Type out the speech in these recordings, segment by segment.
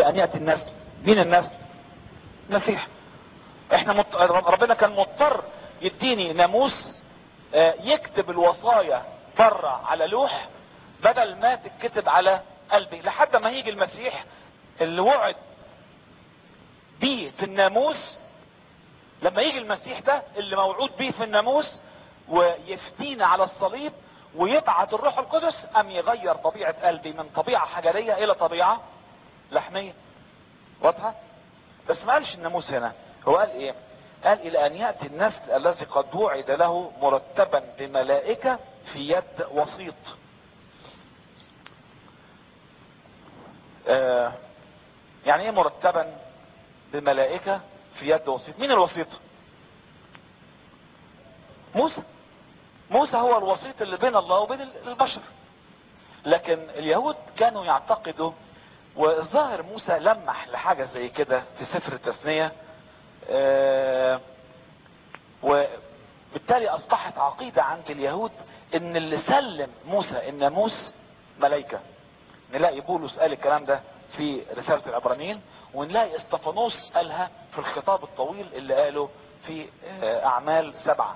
ان ياتي النسل مين النسل المسيح احنا مط... ربنا كان مضطر يديني ناموس آه، يكتب الوصايا بره على لوح بدل ما تتكتب على قلبي لحد ما يجي المسيح اللي وعد بيه في الناموس لما يجي المسيح ده اللي موعود بيه في الناموس ويفتينا على الصليب ويبعت الروح القدس ام يغير طبيعة قلبي من طبيعة حجرية الى طبيعة لحمية واضحة بس ما قالش الناموس هنا هو قال ايه قال الى ان يأتي النسل الذي قد وعد له مرتبا بملائكة في يد وسيط آه يعني ايه مرتبا بملائكة في يد وسيط مين الوسيط موسى موسى هو الوسيط اللي بين الله وبين البشر لكن اليهود كانوا يعتقدوا والظاهر موسى لمح لحاجة زي كده في سفر التثنية آه وبالتالي اصبحت عقيدة عند اليهود ان اللي سلم موسى الناموس ملائكة نلاقي بولس قال الكلام ده في رسالة العبرانيين ونلاقي استفانوس قالها في الخطاب الطويل اللي قاله في آه اعمال سبعة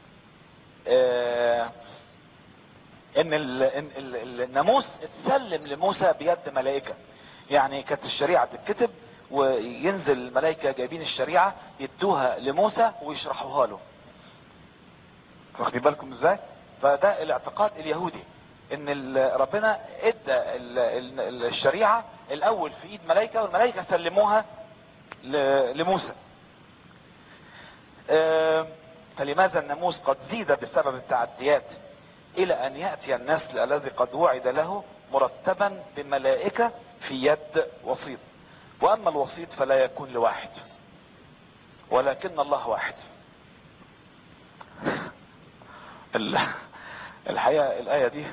آه ان ال- إن ال- الناموس اتسلم لموسى بيد ملائكة يعني كانت الشريعة تتكتب وينزل الملائكة جايبين الشريعة يدوها لموسى ويشرحوها له واخدين بالكم ازاي فده الاعتقاد اليهودي ان ال- ربنا ادى ال- ال- الشريعة الاول في ايد ملائكة والملائكة سلموها ل- لموسى آه، فلماذا الناموس قد زيد بسبب التعديات الى ان يأتي النسل الذي قد وعد له مرتبا بملائكة في يد وسيط واما الوسيط فلا يكون لواحد ولكن الله واحد ال- الحقيقة الآية دي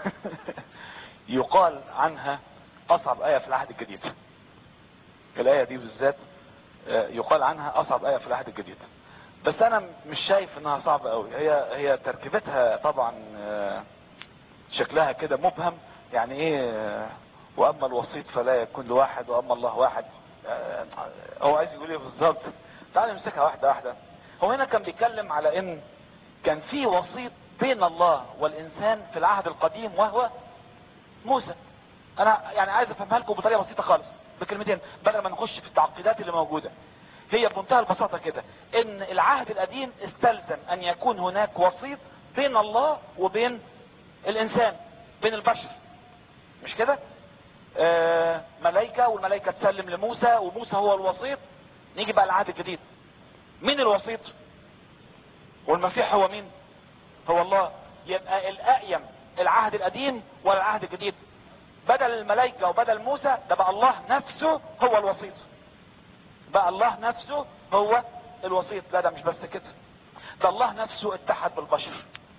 يقال عنها أصعب آية في العهد الجديد الآية دي بالذات آه، يقال عنها أصعب آية في العهد الجديد بس أنا مش شايف إنها صعبة قوي هي هي تركيبتها طبعا آه، شكلها كده مبهم يعني إيه آه، وأما الوسيط فلا يكون لواحد وأما الله واحد آه، هو عايز يقول إيه بالظبط تعالى نمسكها واحدة واحدة هو هنا كان بيتكلم على إن كان في وسيط بين الله والإنسان في العهد القديم وهو موسى انا يعني عايز افهمها لكم بطريقه بسيطه خالص بكلمتين بدل ما نخش في التعقيدات اللي موجوده هي بمنتهى البساطه كده ان العهد القديم استلزم ان يكون هناك وسيط بين الله وبين الانسان بين البشر مش كده آه ملائكه والملائكه تسلم لموسى وموسى هو الوسيط نيجي بقى العهد الجديد مين الوسيط والمسيح هو مين هو الله يبقى الأقيم العهد القديم ولا العهد الجديد بدل الملائكة وبدل موسى ده بقى الله نفسه هو الوسيط بقى الله نفسه هو الوسيط لا ده مش بس كده ده الله نفسه اتحد بالبشر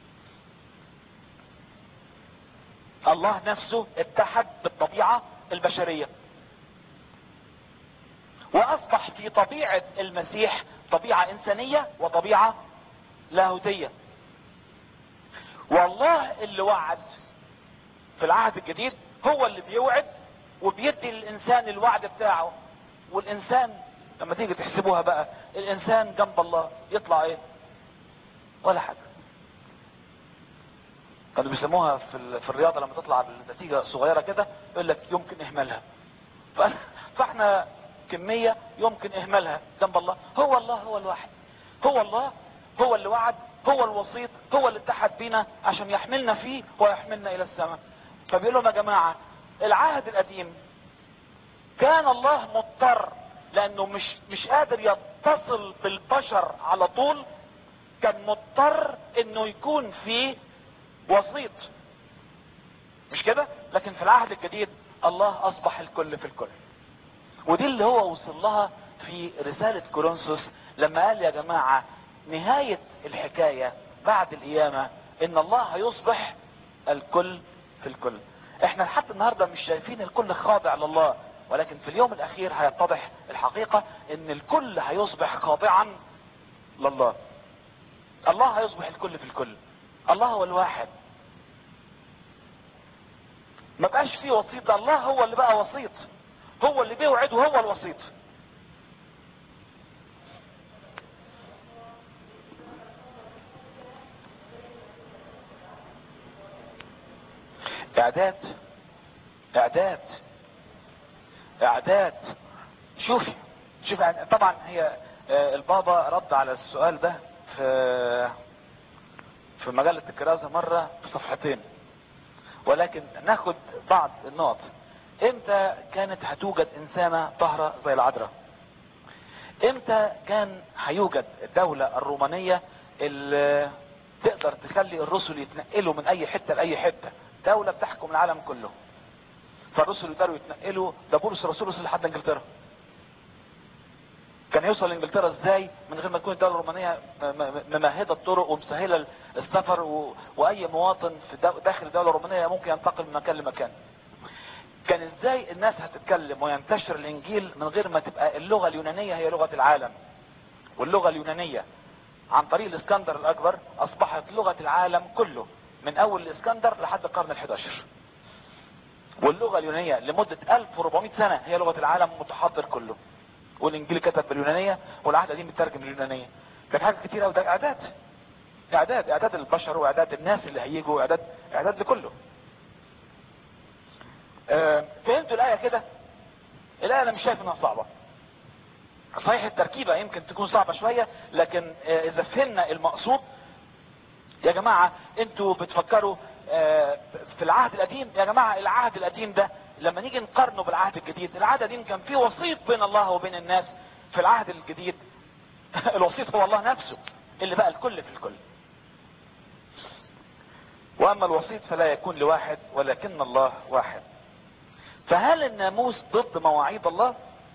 الله نفسه اتحد بالطبيعة البشرية واصبح في طبيعة المسيح طبيعة انسانية وطبيعة لاهوتية والله اللي وعد في العهد الجديد هو اللي بيوعد وبيدي للانسان الوعد بتاعه والانسان لما تيجي تحسبوها بقى الانسان جنب الله يطلع ايه ولا حاجة كانوا بيسموها في, ال- في الرياضة لما تطلع بالنتيجة صغيرة كده يقول لك يمكن اهمالها ف- فاحنا كمية يمكن اهمالها جنب الله هو الله هو الواحد هو الله هو اللي وعد هو الوسيط هو اللي اتحد بينا عشان يحملنا فيه ويحملنا الى السماء فبيقول لهم يا جماعة العهد القديم كان الله مضطر لانه مش مش قادر يتصل بالبشر على طول كان مضطر انه يكون في وسيط مش كده لكن في العهد الجديد الله اصبح الكل في الكل ودي اللي هو وصل لها في رسالة كورنثوس لما قال يا جماعة نهاية الحكاية بعد القيامة ان الله هيصبح الكل في الكل احنا لحد النهاردة مش شايفين الكل خاضع لله ولكن في اليوم الاخير هيتضح الحقيقة ان الكل هيصبح خاضعا لله الله هيصبح الكل في الكل الله هو الواحد ما بقاش فيه وسيط الله هو اللي بقى وسيط هو اللي بيوعد وهو الوسيط اعداد اعداد اعداد شوفي شوفي يعني طبعا هي آه، البابا رد على السؤال ده في في مجلة الكرازة مرة في صفحتين ولكن ناخد بعض النقط امتى كانت هتوجد انسانة طهرة زي العذراء امتى كان هيوجد الدولة الرومانية اللي تقدر تخلي الرسل يتنقلوا من اي حتة لاي حتة دولة بتحكم العالم كله فالرسل يقدروا يتنقلوا ده بولس الرسول وصل لحد انجلترا كان يوصل لانجلترا ازاي من غير ما تكون الدوله الرومانيه م- م- ممهده الطرق ومسهله السفر و... واي مواطن في دو... داخل الدوله الرومانيه ممكن ينتقل من مكان لمكان كان ازاي الناس هتتكلم وينتشر الانجيل من غير ما تبقى اللغه اليونانيه هي لغه العالم واللغه اليونانيه عن طريق الاسكندر الاكبر اصبحت لغه العالم كله من اول الاسكندر لحد القرن ال11 واللغه اليونانيه لمده 1400 سنه هي لغه العالم المتحضر كله والانجيل كتب باليونانيه والعهد القديم بيترجم باليونانيه كانت حاجه كتير قوي ده اعداد اعداد اعداد البشر واعداد الناس اللي هيجوا واعداد اعداد لكله آه، فهمتوا الايه كده الايه انا مش شايف انها صعبه صحيح التركيبه يمكن تكون صعبه شويه لكن آه، اذا فهمنا المقصود يا جماعه انتوا بتفكروا آه، في العهد القديم يا جماعه العهد القديم ده لما نيجي نقارنه بالعهد الجديد العهد القديم كان فيه وسيط بين الله وبين الناس في العهد الجديد الوسيط هو الله نفسه اللي بقى الكل في الكل واما الوسيط فلا يكون لواحد ولكن الله واحد فهل الناموس ضد مواعيد الله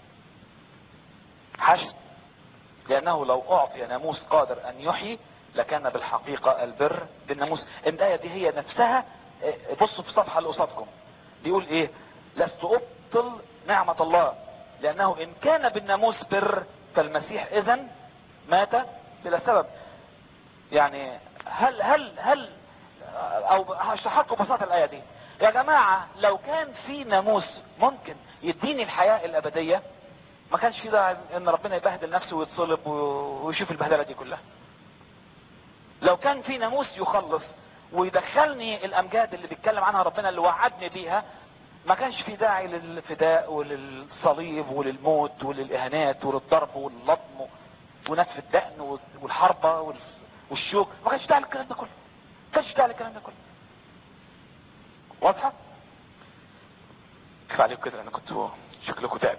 حشد لانه لو اعطي ناموس قادر ان يحيي لكان بالحقيقة البر بالناموس الآية دي هي نفسها اه، بصوا في الصفحة اللي قصادكم بيقول ايه لست ابطل نعمة الله لانه ان كان بالناموس بر فالمسيح اذا مات بلا سبب يعني هل هل هل او هشرح لكم ببساطه الايه دي يا جماعه لو كان في ناموس ممكن يديني الحياه الابديه ما كانش في داعي ان ربنا يبهدل نفسه ويتصلب و- ويشوف البهدله دي كلها لو كان في ناموس يخلص ويدخلني الامجاد اللي بيتكلم عنها ربنا اللي وعدني بيها ما كانش في داعي للفداء وللصليب وللموت وللاهانات وللضرب واللطم ونتف الدقن والحربة وال- والشوك ما كانش داعي للكلام ده كله ما كانش داعي للكلام ده كله واضحة؟ كفاية عليكم كده انا كنت شكلكم تعب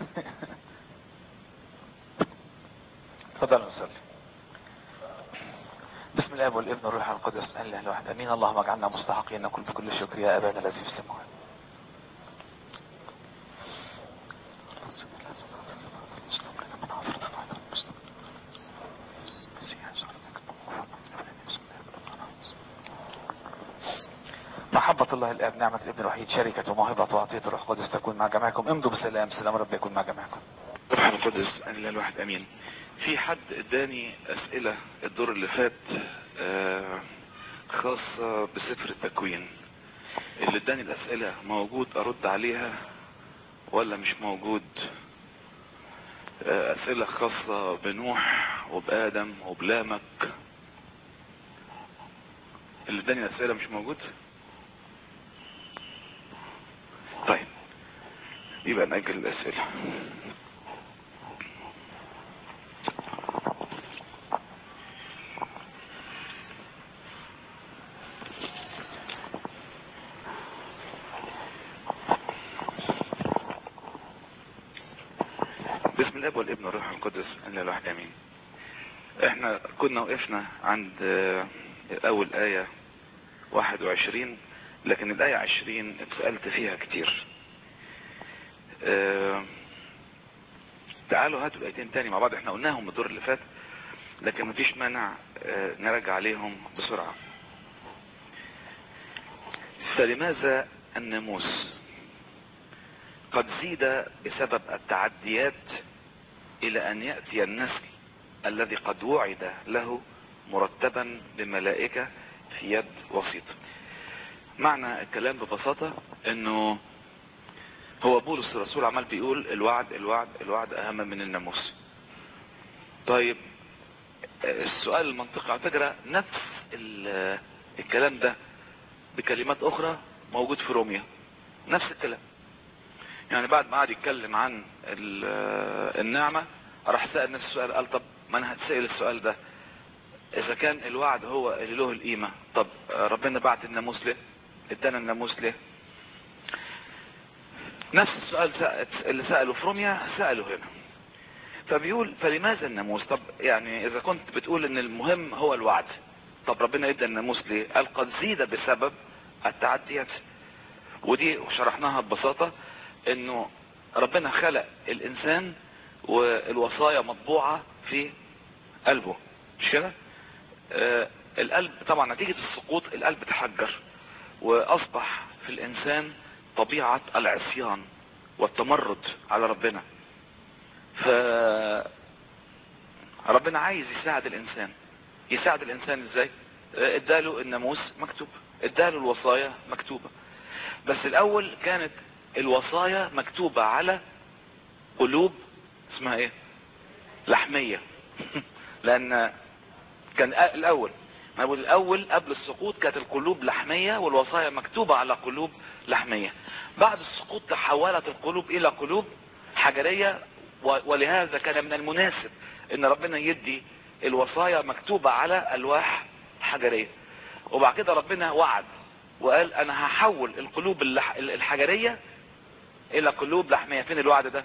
اتفضلوا نصلي بسم الله والابن والروح القدس اله الواحد امين اللهم اجعلنا مستحقين نكون بكل شكر يا ابانا الذي في السماوات محبة الله الآب نعمة الابن الوحيد شركة وموهبة وعطية الروح القدس تكون مع جميعكم امضوا بسلام سلام رب يكون مع جميعكم روح القدس ان لا الواحد امين في حد اداني اسئلة الدور اللي فات آه، خاصة بسفر التكوين اللي اداني الاسئلة موجود ارد عليها ولا مش موجود آه، اسئلة خاصة بنوح وبادم وبلامك اللي اداني الاسئلة مش موجود طيب يبقى نأجل الاسئلة بسم الله والابن والروح القدس ان الواحد امين احنا كنا وقفنا عند آه، اول اية 21 لكن الاية 20 اتسألت فيها كتير آه، تعالوا هاتوا الايتين تاني مع بعض احنا قلناهم الدور اللي فات لكن مفيش مانع آه، نرجع عليهم بسرعة فلماذا الناموس قد زيد بسبب التعديات الى ان يأتي النسل الذي قد وعد له مرتبا بملائكة في يد وسيط معنى الكلام ببساطة انه هو بولس الرسول عمال بيقول الوعد الوعد الوعد اهم من الناموس طيب السؤال المنطقي على فكرة نفس ال- الكلام ده بكلمات اخرى موجود في روميا نفس الكلام يعني بعد ما قعد يتكلم عن ال- النعمة راح سأل نفس السؤال قال طب ما انا هتسأل السؤال ده اذا كان الوعد هو اللي له القيمة طب ربنا بعت الناموس ليه ادانا الناموس ليه نفس السؤال سأ- اللي سأله في روميا سأله هنا فبيقول فلماذا الناموس طب يعني اذا كنت بتقول ان المهم هو الوعد طب ربنا ادى الناموس ليه قال قد زيد بسبب التعديات ودي شرحناها ببساطة انه ربنا خلق الانسان والوصايا مطبوعة في قلبه مش كده آه القلب طبعا نتيجة السقوط القلب تحجر واصبح في الانسان طبيعة العصيان والتمرد على ربنا ف ربنا عايز يساعد الانسان يساعد الانسان ازاي آه، اداله الناموس مكتوب اداله الوصايا مكتوبة بس الاول كانت الوصايا مكتوبة على قلوب اسمها ايه لحمية لان كان أ- الاول ما بقول الاول قبل السقوط كانت القلوب لحمية والوصايا مكتوبة على قلوب لحمية بعد السقوط تحولت القلوب الى قلوب حجرية و- ولهذا كان من المناسب ان ربنا يدي الوصايا مكتوبة على الواح حجرية وبعد كده ربنا وعد وقال انا هحول القلوب اللح... الحجرية الى قلوب لحمية فين الوعد ده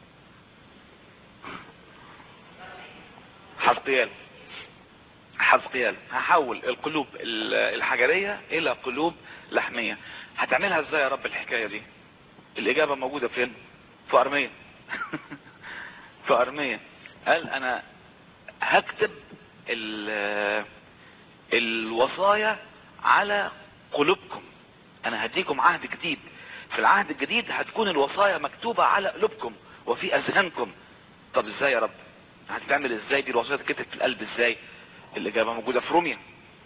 حزقيال حزقيال هحول القلوب ال- الحجرية الى قلوب لحمية هتعملها ازاي يا رب الحكاية دي الاجابة موجودة فين في ارمية في ارمية قال انا هكتب ال- الوصايا على قلوبكم انا هديكم عهد جديد في العهد الجديد هتكون الوصايا مكتوبة على قلوبكم وفي اذهانكم طب ازاي يا رب هتتعمل ازاي دي الوصايا تتكتب في القلب ازاي الاجابة موجودة في روميا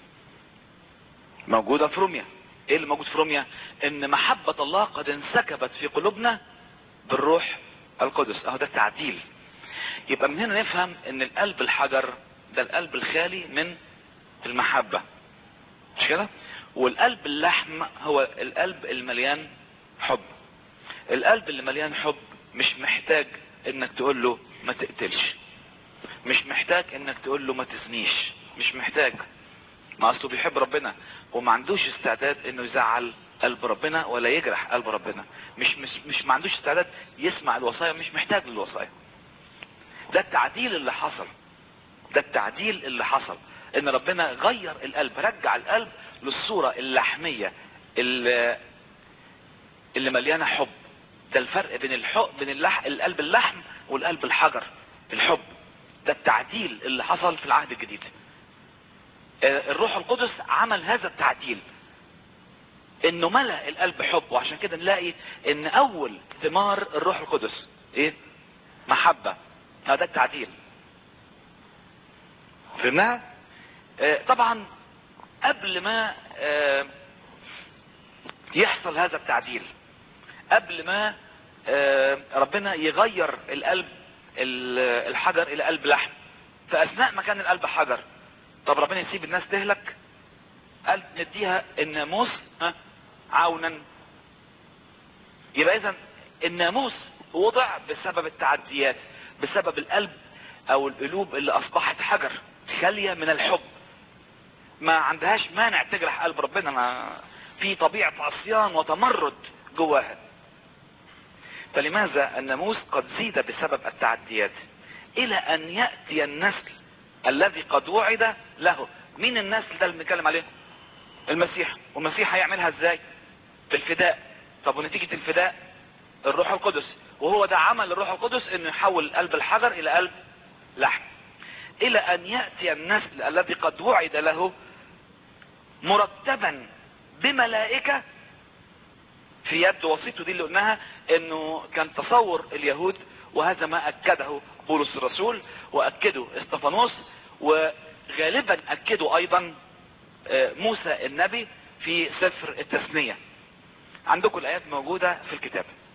موجودة في روميا ايه اللي موجود في روميا ان محبة الله قد انسكبت في قلوبنا بالروح القدس اهو ده التعديل يبقى من هنا نفهم ان القلب الحجر ده القلب الخالي من المحبة مش كده والقلب اللحم هو القلب المليان حب القلب اللي مليان حب مش محتاج انك تقول له ما تقتلش مش محتاج انك تقول له ما تزنيش مش محتاج ما اصله بيحب ربنا وما عندوش استعداد انه يزعل قلب ربنا ولا يجرح قلب ربنا مش مش مش ما عندوش استعداد يسمع الوصايا مش محتاج للوصايا ده التعديل اللي حصل ده التعديل اللي حصل ان ربنا غير القلب رجع القلب للصورة اللحمية اللي, اللي مليانة حب ده الفرق بين الحب بين اللح... القلب اللحم والقلب الحجر الحب ده التعديل اللي حصل في العهد الجديد آه، الروح القدس عمل هذا التعديل انه ملأ القلب حب وعشان كده نلاقي ان اول ثمار الروح القدس ايه محبة هذا التعديل فهمناها آه، طبعا قبل ما آه، يحصل هذا التعديل قبل ما آه، ربنا يغير القلب ال- الحجر الى قلب لحم فاثناء ما كان القلب حجر طب ربنا يسيب الناس تهلك قال نديها الناموس ها، عونا يبقى اذا الناموس وضع بسبب التعديات بسبب القلب او القلوب اللي اصبحت حجر خالية من الحب ما عندهاش مانع تجرح قلب ربنا ما في طبيعة عصيان وتمرد جواها فلماذا الناموس قد زيد بسبب التعديات الى ان يأتي النسل الذي قد وعد له مين النسل ده اللي بنتكلم عليه المسيح والمسيح هيعملها ازاي بالفداء طب ونتيجة الفداء الروح القدس وهو ده عمل الروح القدس انه يحول قلب الحجر الى قلب لحم الى ان يأتي النسل الذي قد وعد له مرتبا بملائكة في يد وسيطه دي اللي قلناها انه كان تصور اليهود وهذا ما اكده بولس الرسول واكده استفانوس وغالبا اكده ايضا آه، موسى النبي في سفر التثنية عندكم الايات موجودة في الكتاب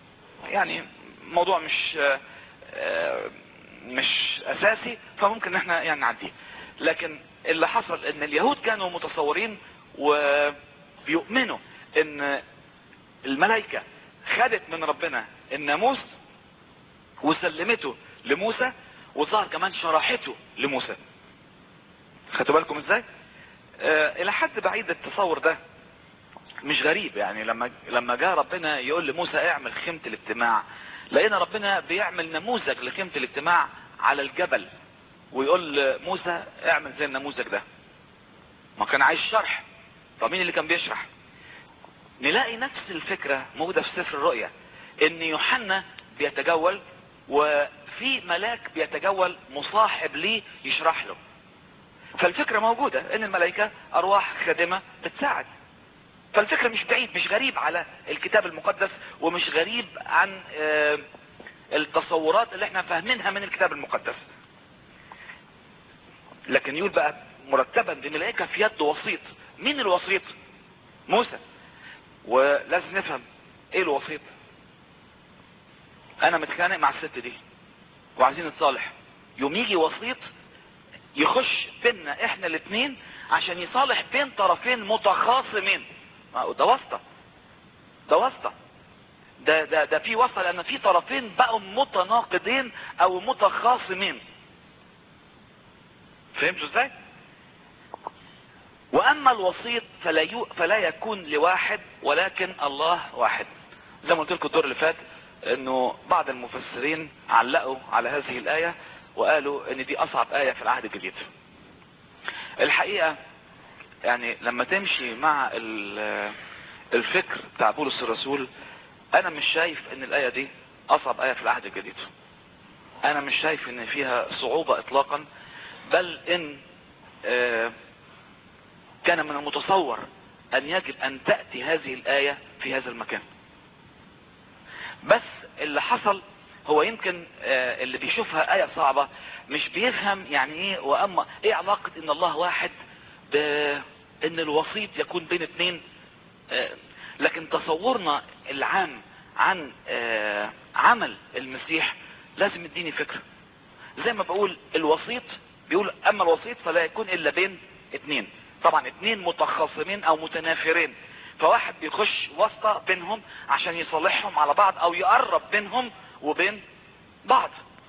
يعني موضوع مش آه، مش اساسي فممكن ان احنا يعني نعديه لكن اللي حصل ان اليهود كانوا متصورين وبيؤمنوا ان الملائكة خدت من ربنا الناموس وسلمته لموسى وظهر كمان شرحته لموسى خدتوا بالكم ازاي آه الى حد بعيد التصور ده مش غريب يعني لما لما جاء ربنا يقول لموسى اعمل خيمة الاجتماع لقينا ربنا بيعمل نموذج لخيمة الاجتماع على الجبل ويقول لموسى اعمل زي النموذج ده ما كان عايز شرح طب مين اللي كان بيشرح نلاقي نفس الفكرة موجودة في سفر الرؤيا ان يوحنا بيتجول وفي ملاك بيتجول مصاحب ليه يشرح له فالفكرة موجودة ان الملائكة ارواح خادمة بتساعد فالفكرة مش بعيد مش غريب على الكتاب المقدس ومش غريب عن آه، التصورات اللي احنا فاهمينها من الكتاب المقدس لكن يقول بقى مرتبا بملائكة في يد وسيط مين الوسيط موسى ولازم نفهم ايه الوسيط انا متخانق مع الست دي وعايزين نتصالح يوم يجي وسيط يخش بيننا احنا الاثنين عشان يصالح بين طرفين متخاصمين ما هو ده واسطة ده واسطة ده ده ده في واسطة لان في طرفين بقوا متناقضين او متخاصمين فهمتوا ازاي واما الوسيط فلا يو فلا يكون لواحد ولكن الله واحد زي ما قلت لكم الدور اللي فات انه بعض المفسرين علقوا على هذه الايه وقالوا ان دي اصعب ايه في العهد الجديد الحقيقه يعني لما تمشي مع ال- الفكر بتاع بولس الرسول انا مش شايف ان الايه دي اصعب ايه في العهد الجديد انا مش شايف ان فيها صعوبه اطلاقا بل ان آه كان من المتصور ان يجب ان تأتي هذه الآية في هذا المكان بس اللي حصل هو يمكن آه، اللي بيشوفها آية صعبة مش بيفهم يعني ايه واما ايه علاقة ان الله واحد بان الوسيط يكون بين اتنين آه، لكن تصورنا العام عن آه، عمل المسيح لازم يديني فكرة زي ما بقول الوسيط بيقول اما الوسيط فلا يكون الا بين اتنين طبعا اتنين متخاصمين او متنافرين فواحد بيخش واسطة بينهم عشان يصالحهم على بعض او يقرب بينهم وبين بعض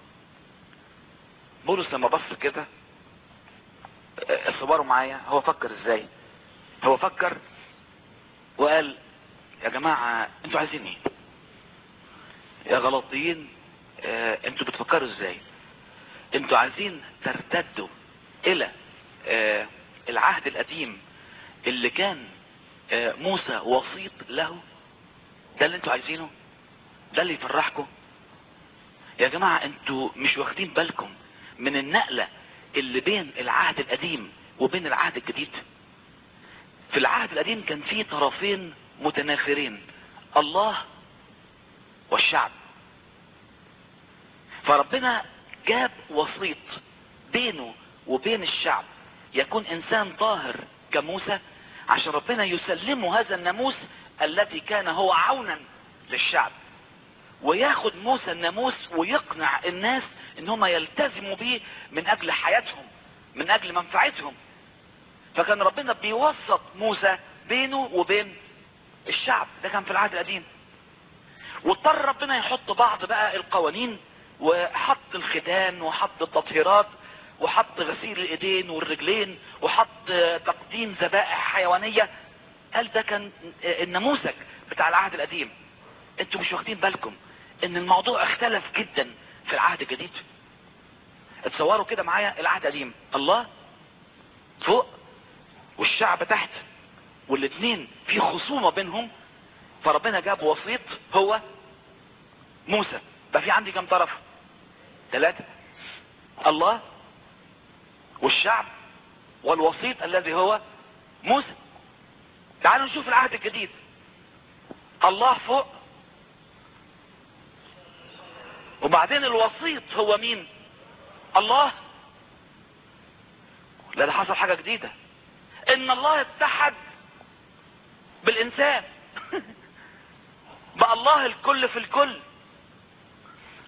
بولس لما بص كده اه، اصبروا معايا هو فكر ازاي هو فكر وقال يا جماعة انتوا عايزين ايه يا غلطيين اه، انتوا بتفكروا ازاي انتوا عايزين ترتدوا الى اه، العهد القديم اللي كان اه، موسى وسيط له ده اللي انتوا عايزينه ده اللي يفرحكم يا جماعة انتوا مش واخدين بالكم من النقلة اللي بين العهد القديم وبين العهد الجديد في العهد القديم كان في طرفين متنافرين الله والشعب فربنا جاب وسيط بينه وبين الشعب يكون انسان طاهر كموسى عشان ربنا يسلمه هذا الناموس الذي كان هو عونا للشعب وياخد موسى الناموس ويقنع الناس ان هم يلتزموا بيه من اجل حياتهم من اجل منفعتهم فكان ربنا بيوسط موسى بينه وبين الشعب ده كان في العهد القديم واضطر ربنا يحط بعض بقى القوانين وحط الختان وحط التطهيرات وحط غسيل الايدين والرجلين وحط تقديم ذبائح حيوانية قال ده كان النموذج بتاع العهد القديم انتوا مش واخدين بالكم ان الموضوع اختلف جدا في العهد الجديد اتصوروا كده معايا العهد القديم الله فوق والشعب تحت والاتنين في خصومة بينهم فربنا جاب وسيط هو موسى بقى في عندي كم طرف ثلاثة الله والشعب والوسيط الذي هو موسى تعالوا نشوف العهد الجديد الله فوق وبعدين الوسيط هو مين الله لا ده حصل حاجة جديدة ان الله اتحد بالانسان بقى الله الكل في الكل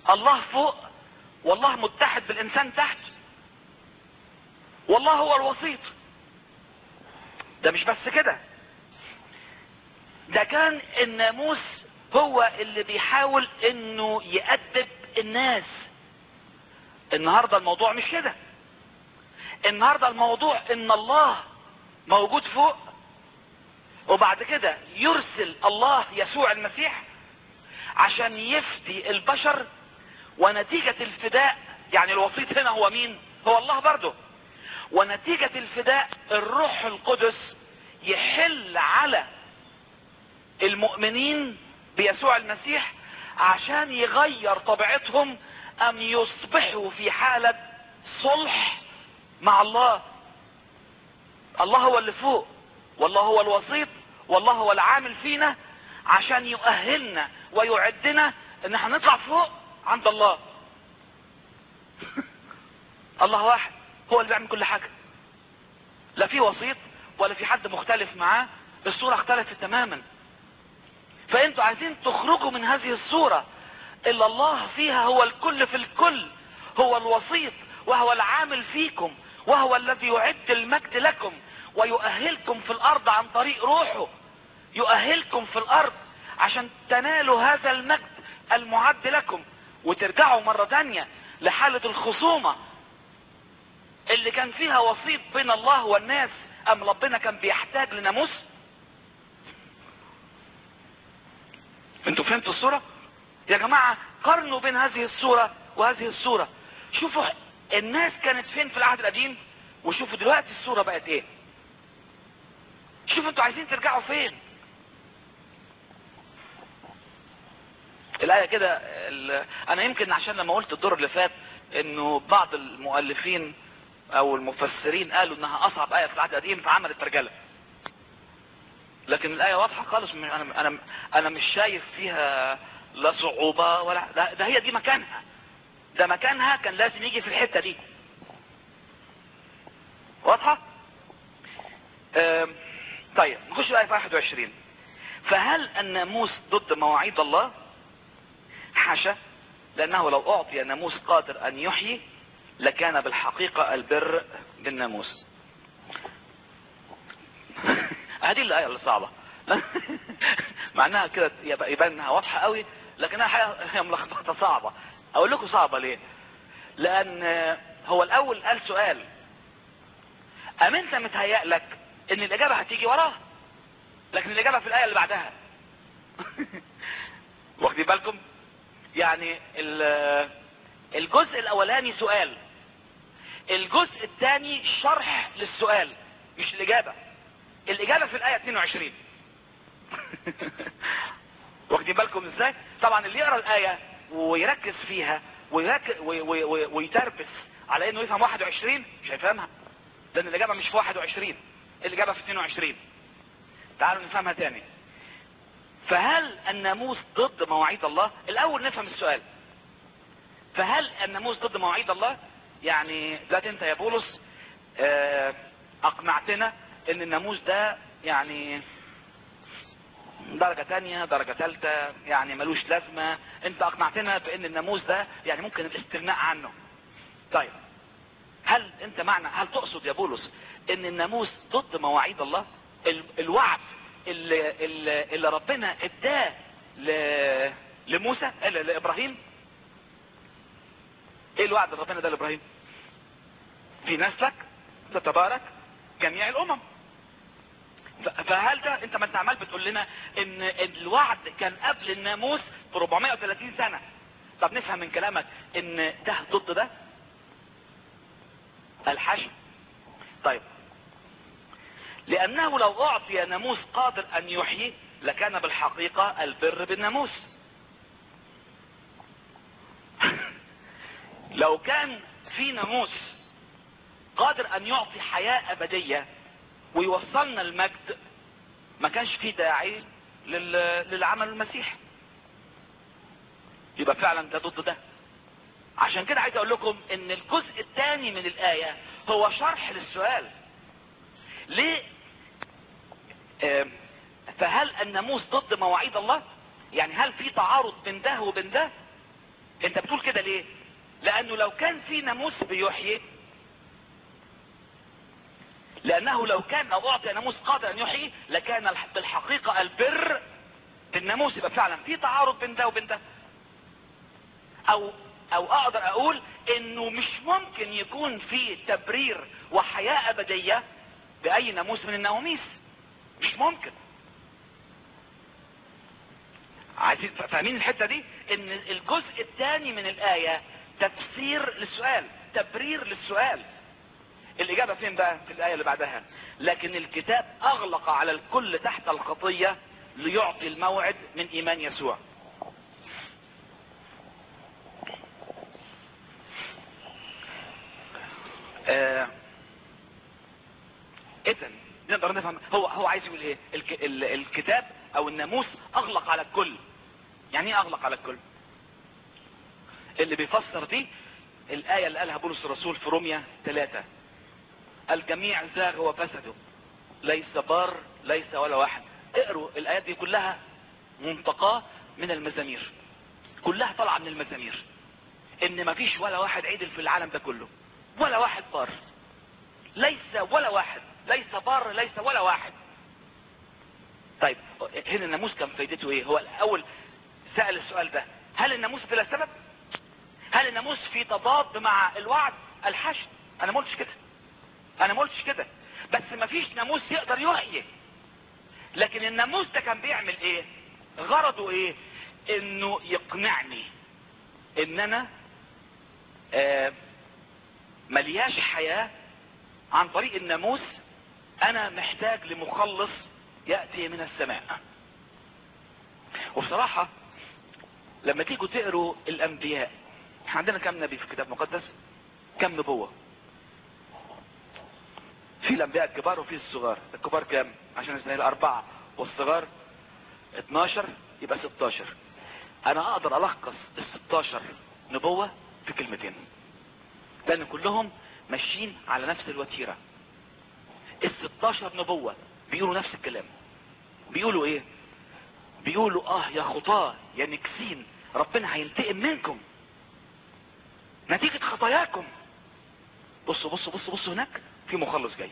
الله فوق والله متحد بالانسان تحت والله هو الوسيط ده مش بس كده ده كان الناموس هو اللي بيحاول انه يأدب الناس النهاردة الموضوع مش كده النهاردة الموضوع ان الله موجود فوق وبعد كده يرسل الله يسوع المسيح عشان يفدي البشر ونتيجة الفداء يعني الوسيط هنا هو مين هو الله برضه ونتيجة الفداء الروح القدس يحل على المؤمنين بيسوع المسيح عشان يغير طبيعتهم ان يصبحوا في حالة صلح مع الله الله هو اللي فوق والله هو الوسيط والله هو العامل فينا عشان يؤهلنا ويعدنا ان احنا نطلع فوق عند الله الله واحد هو اللي بيعمل كل حاجة لا في وسيط ولا في حد مختلف معاه الصورة اختلفت تماما فانتوا عايزين تخرجوا من هذه الصورة اللي الله فيها هو الكل في الكل هو الوسيط وهو العامل فيكم وهو الذي يعد المجد لكم ويؤهلكم في الارض عن طريق روحه يؤهلكم في الارض عشان تنالوا هذا المجد المعد لكم وترجعوا مرة تانية لحالة الخصومة اللي كان فيها وسيط بين الله والناس ام ربنا كان بيحتاج لناموس انتوا فهمتوا الصورة يا جماعة قارنوا بين هذه الصورة وهذه الصورة شوفوا الناس كانت فين في العهد القديم وشوفوا دلوقتي الصورة بقت ايه شوفوا انتوا عايزين ترجعوا فين الآية كده ال- انا يمكن عشان لما قلت الدور اللي فات انه بعض المؤلفين او المفسرين قالوا انها اصعب آية في العهد القديم فعملت رجالة لكن الآية واضحة خالص م- انا انا انا مش شايف فيها لا صعوبة ولا ده, ده هي دي مكانها ده مكانها كان لازم يجي في الحتة دي واضحة آم، طيب نخش بقى في 21 فهل الناموس ضد مواعيد الله حاشا لانه لو اعطي ناموس قادر ان يحيي لكان بالحقيقة البر بالناموس هذه الآية اللي صعبة مع انها كده يبقى يبان انها واضحة قوي لكنها حقيقة هي ملخبطة صعبة اقول لكم صعبة ليه لان هو الاول قال سؤال ام انت متهيأ لك ان الاجابة هتيجي وراه لكن الاجابة في الاية اللي بعدها واخدين بالكم يعني ال- الجزء الاولاني سؤال الجزء الثاني شرح للسؤال مش الاجابة الاجابة في الاية 22 واخدين بالكم ازاي طبعا اللي يقرا الايه ويركز فيها ويركز وي وي وي ويتربس على انه يفهم 21 مش هيفهمها لان الاجابه مش في 21 الاجابه في 22 تعالوا نفهمها تاني فهل الناموس ضد مواعيد الله الاول نفهم السؤال فهل الناموس ضد مواعيد الله يعني دلوقتي انت يا بولس آه، اقنعتنا ان الناموس ده يعني درجة تانية درجة تالتة يعني ملوش لازمة انت اقنعتنا بان الناموس ده يعني ممكن الاستغناء عنه طيب هل انت معنى هل تقصد يا بولس ان الناموس ضد مواعيد الله ال- الوعد اللي, اللي, اللي ربنا اداه ل- لموسى ل- لابراهيم ايه الوعد اللي ربنا ده لابراهيم في نسلك تتبارك جميع الامم ف- فهل ده انت ما انت عمال بتقول لنا ان الوعد كان قبل الناموس ب 430 سنة طب نفهم من كلامك ان ده ضد ده الحشو طيب لانه لو اعطي ناموس قادر ان يحيي لكان بالحقيقة البر بالناموس لو كان في ناموس قادر ان يعطي حياة ابدية ويوصلنا المجد ما كانش فيه داعي لل- للعمل المسيح يبقى فعلا ده ضد ده عشان كده عايز اقول لكم ان الجزء الثاني من الاية هو شرح للسؤال ليه آم، فهل الناموس ضد مواعيد الله يعني هل في تعارض بين ده وبين ده انت بتقول كده ليه لانه لو كان في ناموس بيحيي لانه لو كان او اعطي ناموس قادر ان يحيي لكان الح- بالحقيقة البر بالناموس يبقى فعلا في تعارض بين ده وبين ده او او اقدر اقول انه مش ممكن يكون في تبرير وحياة ابدية باي ناموس من النواميس مش ممكن عايزين فاهمين الحتة دي ان الجزء الثاني من الآية تفسير للسؤال تبرير للسؤال الإجابة فين بقى في الآية اللي بعدها لكن الكتاب أغلق على الكل تحت الخطية ليعطي الموعد من إيمان يسوع آه اذا نقدر نفهم هو هو عايز يقول ايه الك ال الكتاب او الناموس اغلق على الكل يعني ايه اغلق على الكل اللي بيفسر دي الايه اللي قالها بولس الرسول في روميا ثلاثة الجميع زاغ وفسدوا ليس بار ليس ولا واحد اقروا الايات دي كلها منتقاه من المزامير كلها طالعه من المزامير ان مفيش ولا واحد عدل في العالم ده كله ولا واحد بار ليس ولا واحد ليس بار ليس ولا واحد طيب هنا الناموس كان فايدته ايه هو الاول سأل السؤال ده هل الناموس بلا سبب هل الناموس في تضاد مع الوعد الحشد انا ما قلتش كده انا ما قلتش كده بس ما فيش ناموس يقدر يحيي لكن الناموس ده كان بيعمل ايه غرضه ايه انه يقنعني ان انا آه ملياش حياة عن طريق الناموس انا محتاج لمخلص يأتي من السماء وبصراحة لما تيجوا تقروا الانبياء احنا عندنا كم نبي في الكتاب المقدس كم نبوة في الانبياء الكبار وفي الصغار الكبار كام عشان اسمها اربعة والصغار 12 يبقى 16 انا اقدر الخص ال 16 نبوة في كلمتين لان كلهم ماشيين على نفس الوتيرة ال 16 نبوة بيقولوا نفس الكلام بيقولوا ايه بيقولوا اه يا خطاة يا نكسين ربنا هينتقم منكم نتيجة خطاياكم بصوا بصوا بصوا بصوا هناك في مخلص جاي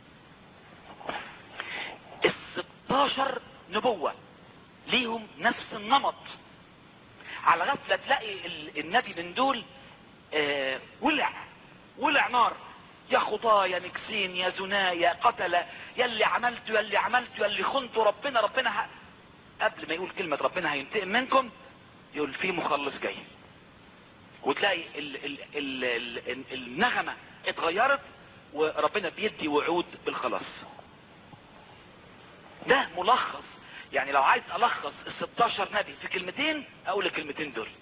ال 16 نبوة ليهم نفس النمط على غفلة تلاقي ال- النبي من دول آه ولع ولع نار يا خطاة يا نكسين يا زنا يا قتلة يا اللي عملته يا اللي عملته يا اللي خنتوا ربنا ربنا ه... قبل ما يقول كلمة ربنا هينتقم منكم يقول في مخلص جاي وتلاقي ال ال ال ال ال النغمة اتغيرت وربنا بيدي وعود بالخلاص ده ملخص يعني لو عايز الخص ال 16 نبي في كلمتين اقول الكلمتين دول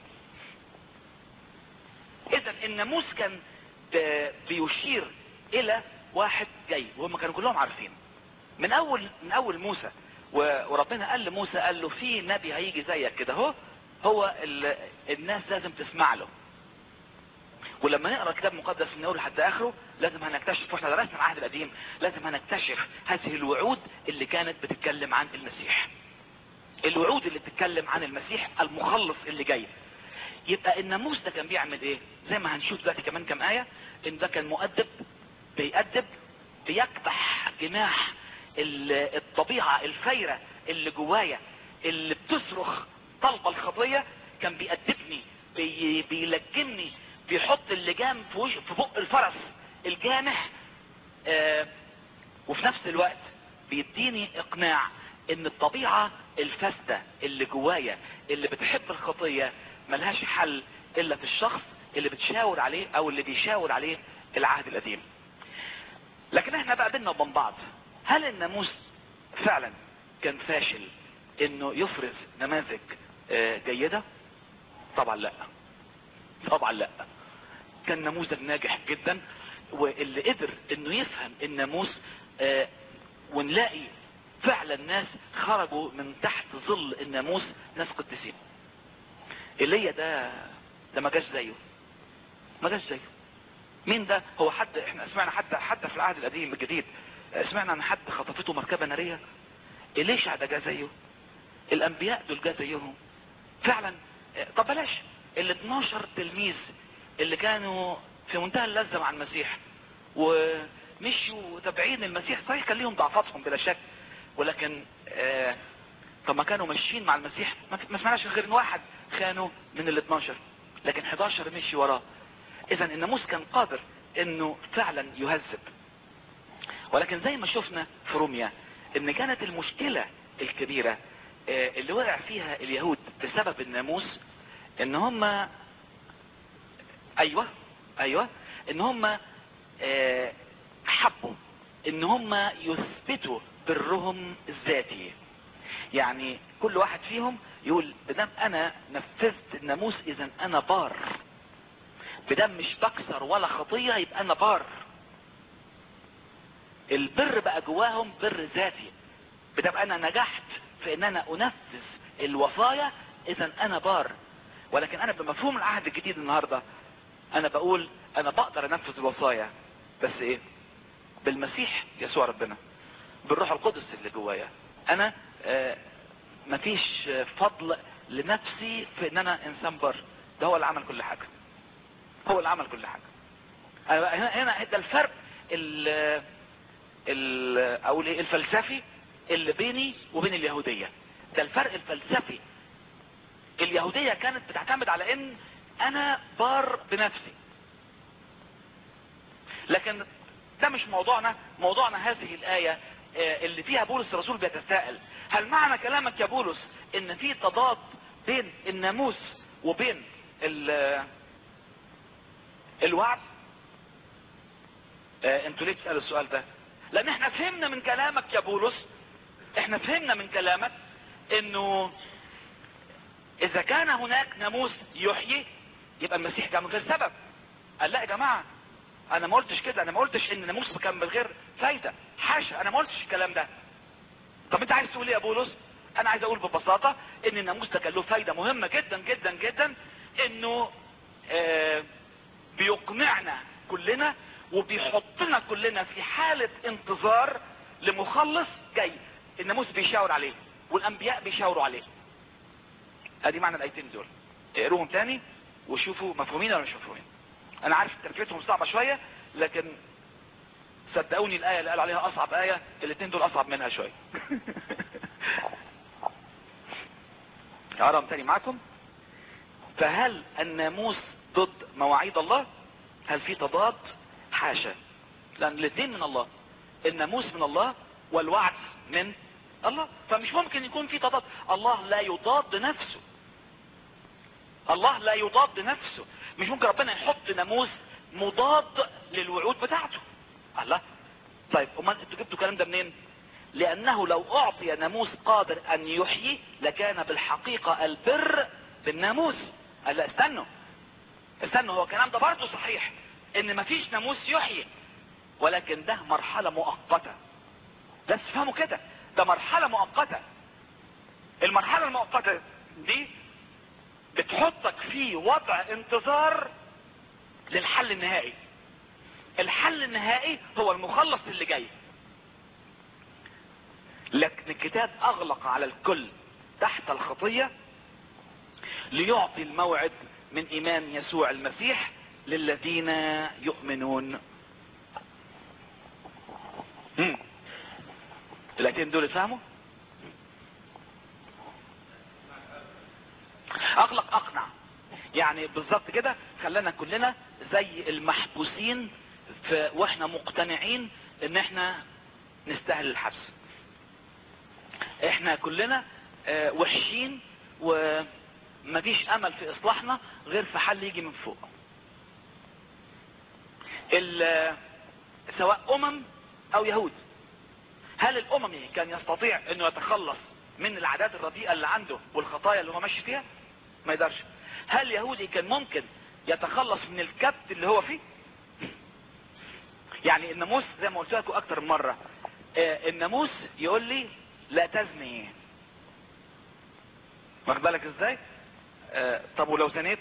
اذا الناموس كان ب- بيشير الى واحد جاي وهم كانوا كلهم عارفين من اول من اول موسى و- وربنا قال لموسى قال له في نبي هيجي زيك كده اهو هو ال- الناس لازم تسمع له ولما نقرا كتاب مقدس من اول لحد اخره لازم هنكتشف واحنا درسنا العهد القديم لازم هنكتشف هذه الوعود اللي كانت بتتكلم عن المسيح الوعود اللي بتتكلم عن المسيح المخلص اللي جاي يبقى الناموس ده كان بيعمل ايه زي ما هنشوف دلوقتي كمان كام ايه ان ده كان مؤدب بيأدب بيكبح جناح ال- الطبيعة الفايرة اللي جوايا اللي بتصرخ طلب الخطية كان بيأدبني بي بيلجمني بيحط اللجام في وجه في بق الفرس الجامح آه وفي نفس الوقت بيديني اقناع ان الطبيعة الفاسدة اللي جوايا اللي بتحب الخطية ملهاش حل الا في الشخص اللي بتشاور عليه او اللي بيشاور عليه العهد القديم لكن احنا بقى بينا وبين بعض هل الناموس فعلا كان فاشل انه يفرز نماذج آه، جيدة طبعا لا طبعا لا كان نموذج ناجح جدا واللي قدر انه يفهم الناموس آه، ونلاقي فعلا ناس خرجوا من تحت ظل الناموس ناس قديسين ايليا ده ده ما جاش زيه ما جاش زيه مين ده هو حد احنا سمعنا حتى حتى في العهد القديم الجديد آه، سمعنا عن حد خطفته مركبه ناريه إليشع ده جا زيه الانبياء دول جا زيهم فعلا آه، طب بلاش ال 12 تلميذ اللي كانوا في منتهى اللذة مع المسيح ومشوا تابعين المسيح صحيح كان ليهم ضعفاتهم بلا شك ولكن آه طب ما كانوا ماشيين مع المسيح ما ما سمعناش غير ان واحد خانوا من ال 12 لكن 11 مشي وراه اذا الناموس كان قادر انه فعلا يهذب ولكن زي ما شفنا في روميا ان كانت المشكلة الكبيرة آه، اللي وقع فيها اليهود بسبب الناموس ان هم ايوه ايوه ان هم آه، حبوا ان هم يثبتوا برهم الذاتي يعني كل واحد فيهم يقول بدم انا نفذت الناموس اذا انا بار بدم مش بكسر ولا خطية يبقى انا بار البر بقى جواهم بر ذاتي بدم انا نجحت في ان انا انفذ الوصايا اذا انا بار ولكن انا بمفهوم العهد الجديد النهاردة انا بقول انا بقدر انفذ الوصايا بس ايه بالمسيح يسوع ربنا بالروح القدس اللي جوايا انا آه مفيش آه، فضل لنفسي في ان انا انسان بر ده هو اللي عمل كل حاجة هو اللي عمل كل حاجة أنا بقى هنا هنا ده الفرق ال ال اقول ايه الفلسفي اللي بيني وبين اليهودية ده الفرق الفلسفي اليهودية كانت بتعتمد على ان انا بار بنفسي لكن ده مش موضوعنا موضوعنا هذه الآية آه، اللي فيها بولس الرسول بيتساءل هل معنى كلامك يا بولس ان في تضاد بين الناموس وبين ال- الوعد آه، انتوا ليه بتسألوا السؤال ده لان احنا فهمنا من كلامك يا بولس احنا فهمنا من كلامك انه اذا كان هناك ناموس يحيي يبقى المسيح كان من غير سبب قال لا يا جماعة انا ما قلتش كده انا ما قلتش ان الناموس كان من غير فايدة حاشا انا ما قلتش الكلام ده طب انت عايز تقول ايه يا بولس انا عايز اقول ببساطة ان الناموس ده كان له فايدة مهمة جدا جدا جدا انه آه بيقنعنا كلنا وبيحطنا كلنا في حالة انتظار لمخلص جاي الناموس بيشاور عليه والانبياء بيشاوروا عليه ادي معنى الايتين دول اقروهم تاني وشوفوا مفهومين ولا مش مفهومين انا عارف تركيبتهم صعبة شوية لكن صدقوني الاية اللي قال عليها اصعب اية الاتنين دول اصعب منها شوية اقراهم تاني معاكم فهل الناموس ضد مواعيد الله هل في تضاد حاشا لان الاثنين من الله الناموس من الله والوعد من الله فمش ممكن يكون في تضاد الله لا يضاد نفسه الله لا يضاد نفسه مش ممكن ربنا يحط ناموس مضاد للوعود بتاعته الله طيب امال انتوا جبتوا الكلام ده منين لانه لو اعطي ناموس قادر ان يحيي لكان بالحقيقة البر بالناموس قال لا استنوا استنوا هو الكلام ده برضه صحيح ان مفيش ناموس يحيي ولكن ده مرحلة مؤقتة بس فهموا كده ده مرحلة مؤقتة المرحلة المؤقتة دي بتحطك في وضع انتظار للحل النهائي الحل النهائي هو المخلص اللي جاي لكن الكتاب اغلق على الكل تحت الخطية ليعطي الموعد من ايمان يسوع المسيح للذين يؤمنون مم. الايتين دول فهموا اغلق اقنع يعني بالظبط كده خلانا كلنا زي المحبوسين في واحنا مقتنعين ان احنا نستاهل الحبس احنا كلنا آه، وحشين ومفيش امل في اصلاحنا غير في حل يجي من فوق ال- سواء امم او يهود هل الاممي كان يستطيع انه يتخلص من العادات الرديئة اللي عنده والخطايا اللي هو ماشي فيها ما يقدرش هل يهودي كان ممكن يتخلص من الكبت اللي هو فيه يعني الناموس زي ما قلت لكم اكتر من مرة آه، الناموس يقول لي لا تزني واخد بالك ازاي آه، طب ولو زنيت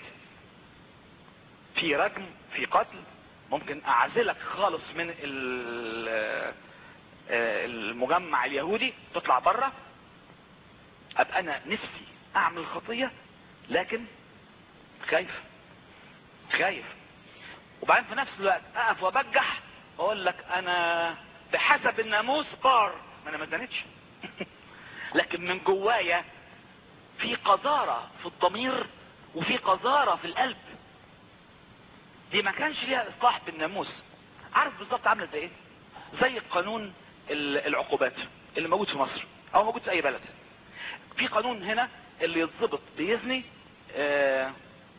في رجم في قتل ممكن اعزلك خالص من ال- آه، المجمع اليهودي تطلع بره ابقى انا نفسي اعمل خطية لكن خايف خايف وبعدين في نفس الوقت اقف وابجح واقول لك انا بحسب الناموس بار ما انا ما زنتش لكن من جوايا في قذارة في الضمير وفي قذارة في القلب دي ما كانش ليها اصلاح بالناموس عارف بالظبط عامله زي ايه زي قانون ال- العقوبات اللي موجود في مصر او موجود في اي بلد في قانون هنا اللي يتظبط بيزني آه،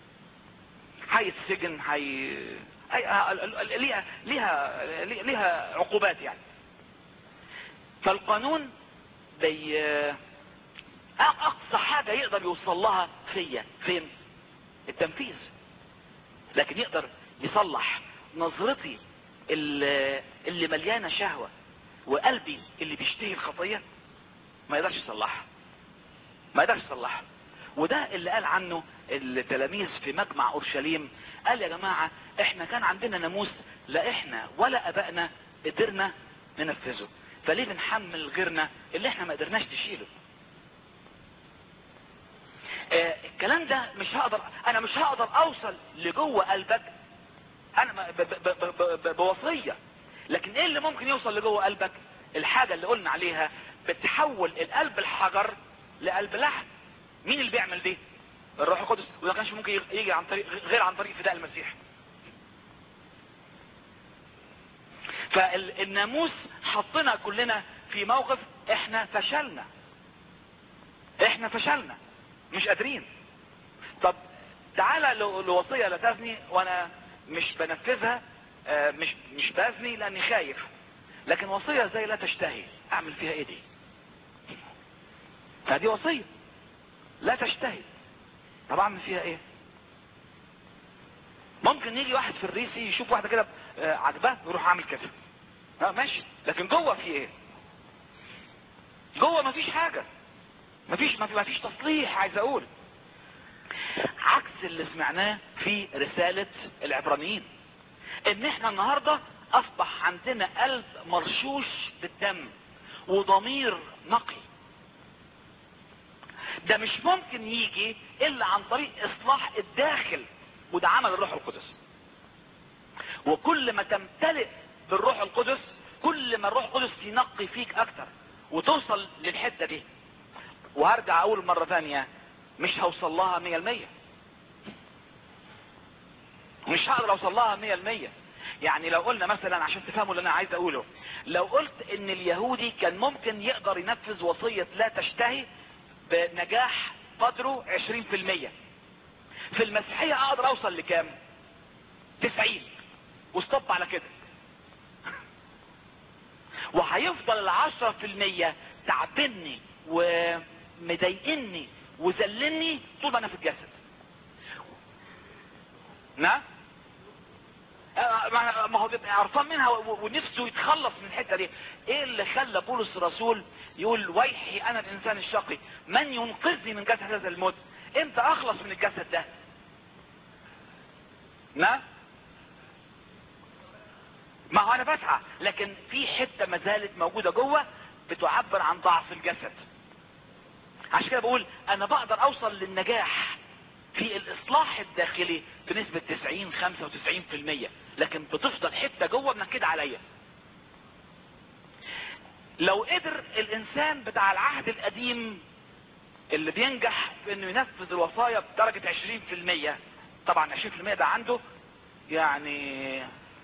هيتسجن هي أي- آه، ال- ال- ليها ليها ليها عقوبات يعني فالقانون بي آه، اقصى حاجة يقدر يوصل لها فيا فين التنفيذ لكن يقدر يصلح نظرتي اللي, اللي مليانة شهوة وقلبي اللي بيشتهي الخطية ما يقدرش يصلحها ما يقدرش يصلحها وده اللي قال عنه التلاميذ في مجمع اورشليم قال يا جماعة احنا كان عندنا ناموس لا احنا ولا ابائنا قدرنا ننفذه فليه بنحمل غيرنا اللي احنا ما قدرناش نشيله آه الكلام ده مش هقدر انا مش هقدر اوصل لجوه قلبك انا ما- ب- ب- ب- ب- ب- بوصية لكن ايه اللي ممكن يوصل لجوه قلبك الحاجة اللي قلنا عليها بتحول القلب الحجر لقلب لحم مين اللي بيعمل دي الروح القدس وده كانش ممكن يجي عن طريق غير عن طريق فداء المسيح فالناموس حطنا كلنا في موقف احنا فشلنا احنا فشلنا مش قادرين طب تعالى لو- لوصية لا تزني وانا مش بنفذها آه، مش مش بزني لاني خايف لكن وصية زي لا تشتهي اعمل فيها ايه دي فدي وصية لا تشتهي طب اعمل فيها ايه ممكن يجي واحد في الريسي يشوف واحدة كده آه، عجباه يروح عامل كده اه ماشي لكن جوه في ايه جوه مفيش حاجة مفيش مفيش تصليح عايز اقول عكس اللي سمعناه في رسالة العبرانيين ان احنا النهاردة اصبح عندنا قلب مرشوش بالدم وضمير نقي ده مش ممكن يجي الا عن طريق اصلاح الداخل وده عمل الروح القدس وكل ما تمتلئ بالروح القدس كل ما الروح القدس ينقي فيك اكتر وتوصل للحتة دي وهرجع اقول مرة ثانية مش هوصل لها مية المية مش هقدر اوصل لها مية المية يعني لو قلنا مثلا عشان تفهموا اللي انا عايز اقوله لو قلت ان اليهودي كان ممكن يقدر ينفذ وصية لا تشتهي بنجاح قدره 20% في المسيحية اقدر اوصل لكام 90 واستوب على كده وهيفضل العشرة في المية تعبني ومضايقني وذلني طول ما انا في الجسد نعم آه، ما ما هو بيبقى عرفان منها و- ونفسه يتخلص من الحته دي ايه اللي خلى بولس الرسول يقول ويحي انا الانسان الشقي من ينقذني من جسد هذا الموت امتى اخلص من الجسد ده نعم ما هو انا بسعى لكن في حته ما زالت موجوده جوه بتعبر عن ضعف الجسد عشان كده بقول انا بقدر اوصل للنجاح في الاصلاح الداخلي بنسبة 90 95% لكن بتفضل حتة جوه منكدة عليا لو قدر الانسان بتاع العهد القديم اللي بينجح في انه ينفذ الوصايا بدرجة 20% طبعا 20% ده عنده يعني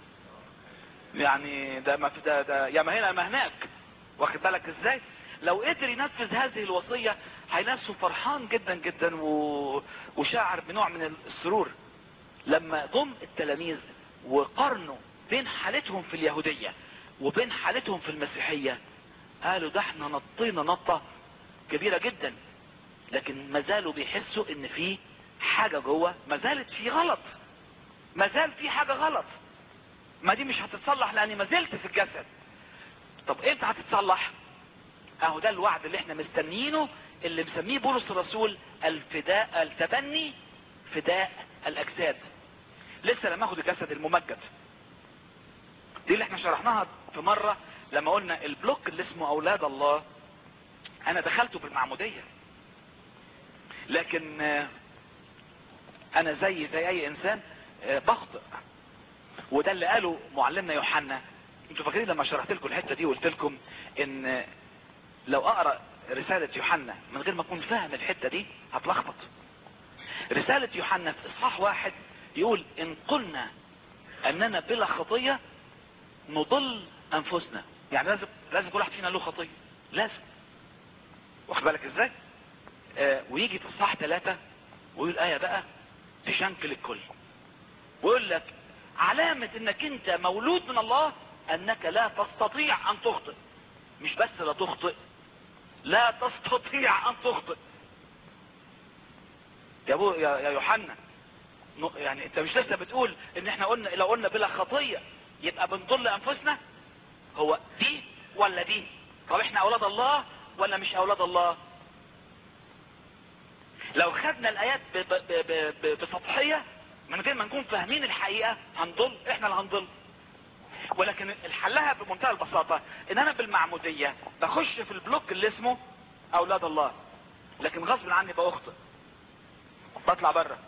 يعني ده ما في ده, ده يا ما هنا يا ما هناك واخد بالك ازاي لو قدر ينفذ هذه الوصية هينفسه فرحان جدا جدا و... وشاعر بنوع من السرور لما جم التلاميذ وقارنوا بين حالتهم في اليهودية وبين حالتهم في المسيحية قالوا ده احنا نطينا نطة كبيرة جدا لكن ما زالوا بيحسوا ان في حاجة جوه ما زالت في غلط ما زال في حاجة غلط ما دي مش هتتصلح لاني ما زلت في الجسد طب امتى هتتصلح اهو ده الوعد اللي احنا مستنيينه اللي مسميه بولس الرسول الفداء التبني فداء الاجساد لسه لما اخد الجسد الممجد دي اللي احنا شرحناها في مرة لما قلنا البلوك اللي اسمه اولاد الله انا دخلته بالمعمودية لكن آه، انا زي زي اي انسان آه، بخطئ وده اللي قاله معلمنا يوحنا انتوا فاكرين لما شرحت لكم الحته دي وقلت لكم ان لو اقرا رساله يوحنا من غير ما اكون فاهم الحته دي هتلخبط رساله يوحنا في اصحاح واحد يقول ان قلنا اننا بلا خطيه نضل انفسنا يعني لازم لازم كل واحد فينا له خطيه لازم واخد بالك ازاي آه ويجي في اصحاح ثلاثة ويقول ايه بقى تشنكل الكل ويقول لك علامة انك انت مولود من الله انك لا تستطيع ان تخطئ مش بس لا تخطئ لا تستطيع ان تخطئ يا ابو يا يا يوحنا ن- يعني انت مش لسه بتقول ان احنا قلنا لو قلنا بلا خطية يبقى بنضل انفسنا هو دي ولا دي طب احنا اولاد الله ولا مش اولاد الله لو خدنا الايات ب- ب- ب- ب- بسطحية من غير ما نكون فاهمين الحقيقة هنضل احنا اللي هنضل ولكن الحلها بمنتهى البساطة ان انا بالمعمودية بخش في البلوك اللي اسمه اولاد الله لكن غصب عني بأخطئ بطلع بره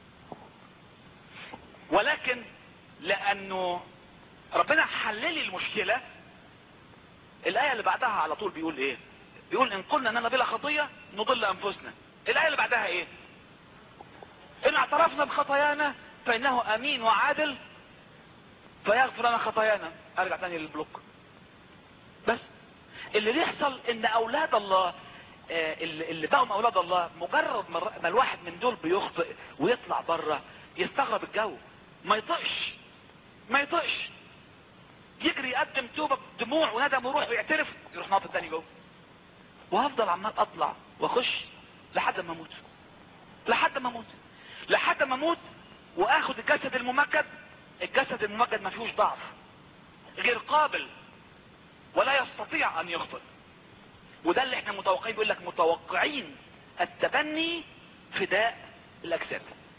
ولكن لانه ربنا حللي المشكلة الآية اللي بعدها على طول بيقول ايه بيقول ان قلنا اننا بلا خطية نضل انفسنا الآية اللي بعدها ايه ان اعترفنا بخطايانا فانه امين وعادل فيغفر لنا خطايانا ارجع تاني للبلوك بس اللي بيحصل ان اولاد الله آه، اللي اللي بقوا اولاد الله مجرد ما الر- ما الواحد من دول بيخطئ ويطلع بره يستغرب الجو ما يطقش ما يطقش يجري يقدم توبه بدموع وندم ويروح ويعترف يروح ناطط تاني جوه وهفضل عمال اطلع واخش لحد ما اموت لحد ما اموت لحد ما اموت واخد الجسد الممجد الجسد الممجد ما فيهوش ضعف غير قابل ولا يستطيع ان يخطئ وده اللي احنا متوقعين بيقول لك متوقعين التبني فداء الاجساد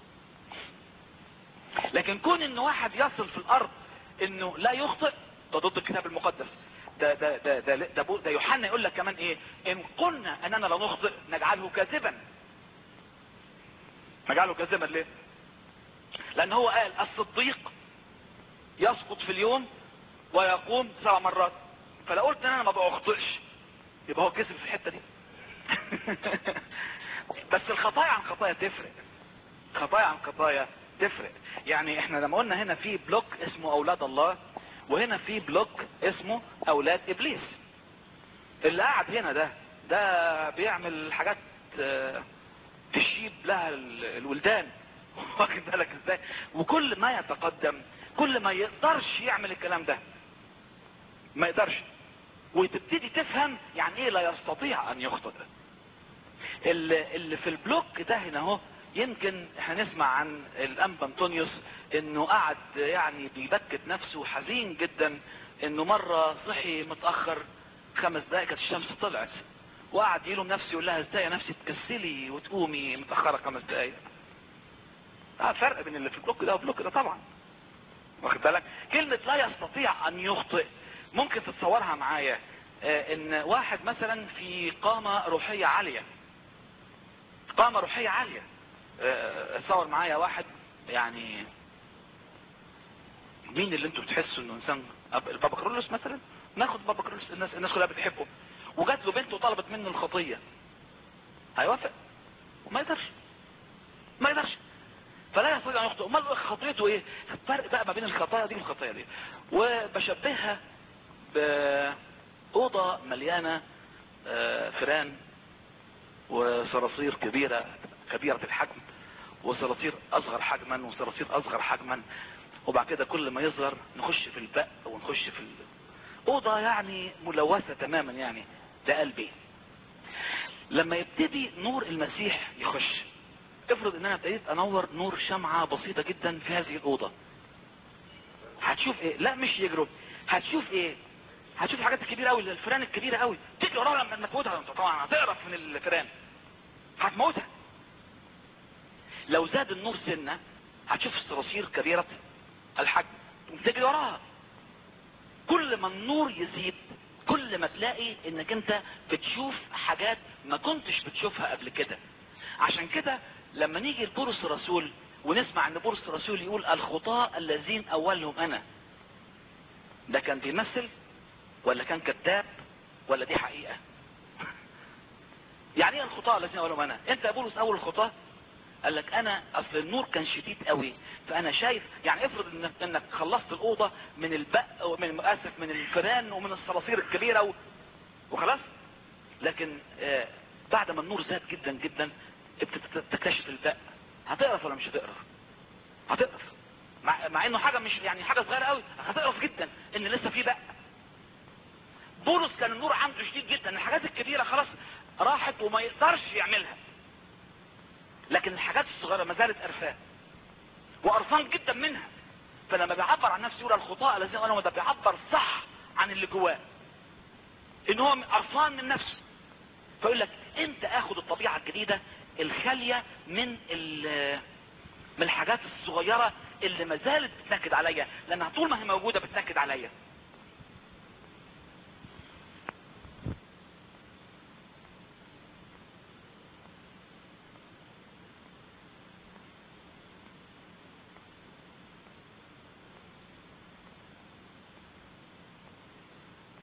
لكن كون ان واحد يصل في الارض انه لا يخطئ ده ضد الكتاب المقدس ده ده ده ده ده, بو- ده يوحنا يقول لك كمان ايه ان قلنا اننا لا نخطئ نجعله كاذبا نجعله كاذبا ليه لان هو قال الصديق يسقط في اليوم ويقوم سبع مرات فلو قلت ان انا ما بخطئش يبقى هو كذب في الحته دي بس الخطايا عن خطايا تفرق خطايا عن خطايا تفرق يعني احنا لما قلنا هنا في بلوك اسمه اولاد الله وهنا في بلوك اسمه اولاد ابليس اللي قاعد هنا ده ده بيعمل حاجات آه، تشيب لها ال- الولدان واخد بالك ازاي وكل ما يتقدم كل ما يقدرش يعمل الكلام ده ما يقدرش وتبتدي تفهم يعني ايه لا يستطيع ان يخطئ اللي, اللي في البلوك ده هنا اهو يمكن احنا نسمع عن الانبا انطونيوس انه قعد يعني بيبكت نفسه حزين جدا انه مرة صحي متأخر خمس دقايق كانت الشمس طلعت وقعد يلوم نفسه يقول لها ازاي يا نفسي تكسلي وتقومي متأخرة خمس دقايق اه فرق بين اللي في البلوك ده والبلوك ده طبعا واخد بالك كلمة لا يستطيع ان يخطئ ممكن تتصورها معايا آه، ان واحد مثلا في قامة روحية عالية قامة روحية عالية آه، اتصور معايا واحد يعني مين اللي انتوا بتحسوا انه انسان أب- البابا كرولوس مثلا ناخد بابا كرولوس الناس الناس كلها بتحبه وجات له بنت وطلبت منه الخطية هيوافق ما يقدرش ما يقدرش فلا يستطيع ان يخطئ امال خطيته ايه الفرق بقى ما بين الخطايا دي والخطايا دي وبشبهها بأوضة مليانة آه، فيران وصراصير كبيرة كبيرة الحجم وصراصير اصغر حجما وصراصير اصغر حجما وبعد كده كل ما يصغر نخش في البق ونخش في ال... اوضة يعني ملوثة تماما يعني ده قلبي لما يبتدي نور المسيح يخش افرض ان انا ابتديت انور نور شمعة بسيطة جدا في هذه الاوضة هتشوف ايه لا مش يجرب هتشوف ايه هتشوف الحاجات الكبيرة قوي الفيران الكبيرة قوي تجري وراها لما تموتها انت طبعا هتقرف من الفيران هتموتها لو زاد النور سنة هتشوف الصراصير كبيرة الحجم وتجري وراها كل ما النور يزيد كل ما تلاقي انك انت بتشوف حاجات ما كنتش بتشوفها قبل كده عشان كده لما نيجي لبولس الرسول ونسمع ان بولس الرسول يقول الخطاة الذين اولهم انا ده كان بيمثل ولا كان كذاب ولا دي حقيقة يعني ايه الخطاة الذين اولهم انا انت يا بولس اول الخطاة قال لك انا اصل النور كان شديد قوي فانا شايف يعني افرض انك, إنك خلصت الاوضة من البق ومن اسف من الفيران ومن الصراصير الكبيرة و... وخلاص لكن آه بعد ما النور زاد جدا جدا بتكتشف البق هتقرف ولا مش هتقرف هتقرف مع, مع انه حاجة مش يعني حاجة صغيرة قوي هتقرف جدا ان لسه في بق بولس كان النور عنده شديد جدا الحاجات الكبيرة خلاص راحت وما يقدرش يعملها لكن الحاجات الصغيرة ما زالت قرفاه وقرفان جدا منها فلما بيعبر عن نفسه يقول الخطاء الذين قالوا ده بيعبر صح عن اللي جواه ان هو قرفان من نفسه فيقول لك انت اخد الطبيعة الجديدة الخالية من من الحاجات الصغيرة اللي ما زالت بتنكد عليا لانها طول ما هي موجودة بتنكد عليا